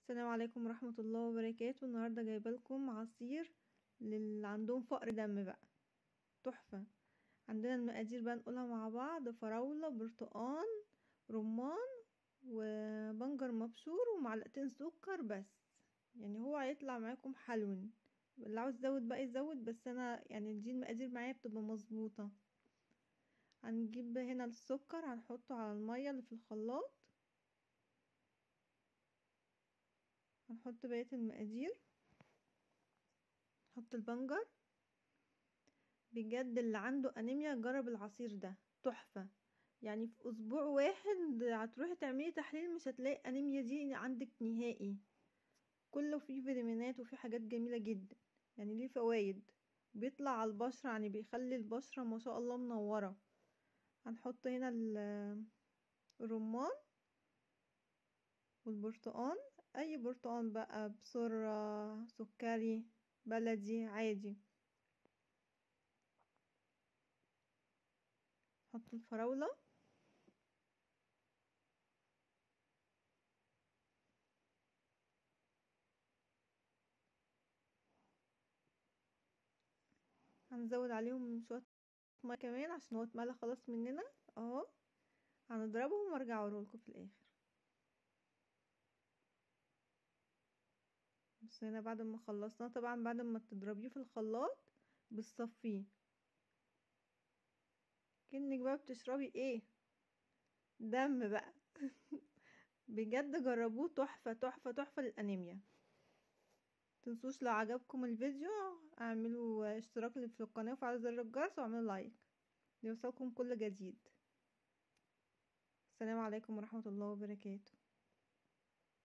السلام عليكم ورحمة الله وبركاته النهاردة جايبه لكم عصير للي عندهم فقر دم بقى تحفة عندنا المقادير بقى نقولها مع بعض فراولة برتقان رمان وبنجر مبشور ومعلقتين سكر بس يعني هو هيطلع معاكم حلو اللي عاوز يزود بقى يزود بس انا يعني دي المقادير معايا بتبقى مظبوطة هنجيب هنا السكر هنحطه على المية اللي في الخلاط هنحط بقية المقادير نحط البنجر بجد اللي عنده انيميا جرب العصير ده تحفة يعني في اسبوع واحد هتروحي تعملي تحليل مش هتلاقي انيميا دي عندك نهائي كله فيه فيتامينات وفيه حاجات جميلة جدا يعني ليه فوائد بيطلع على البشرة يعني بيخلي البشرة ما شاء الله منورة هنحط هنا الرمان والبرتقان اي برتقان بقى بسرة سكري بلدي عادي نحط الفراولة هنزود عليهم شوية ميه كمان عشان هو اتملى خلاص مننا اهو هنضربهم وارجع اوريهولكوا في الاخر بس هنا بعد ما خلصنا طبعا بعد ما تضربيه في الخلاط بتصفيه كأنك بقى بتشربي ايه دم بقى بجد جربوه تحفة تحفة تحفة للأنيميا تنسوش لو عجبكم الفيديو اعملوا اشتراك في القناة وفعلوا زر الجرس واعملوا لايك ليوصلكم كل جديد السلام عليكم ورحمة الله وبركاته